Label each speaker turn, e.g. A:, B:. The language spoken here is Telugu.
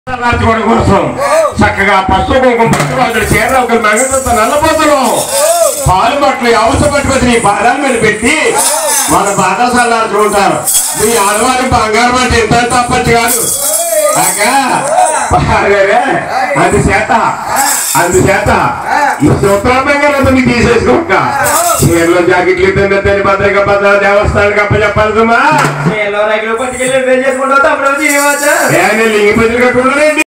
A: మార్చుకోవడం కోసం చక్కగా పసుపు కుంకుమ పట్టు అక్కడ చీర ఒక నగరంతో నల్లపోతులు పాలు పట్లు అవసరం పట్టుకొచ్చి నీ పాదాల మీద పెట్టి మన బాధ చల్లార్చుకుంటారు మీ ఆడవారి బంగారం అంటే ఎంత తప్పచ్చు కాదు కాకా, బాగానే? అందుచేత అందుచేత ఈ సూత్రం బంగారం నీకు తీసేసుకోక చీరలో జాకెట్లు ఇద్దరు భద్రక భద్ర దేవస్థానానికి అప్పచెప్పాలి సుమా
B: చేలో రైలు పట్టుకెళ్ళి వేరు చేసుకుంటావు తప్పుడు తినవచ్చా
A: ఏ నేను లింగి పత్రిక కట్టుకున్నానండి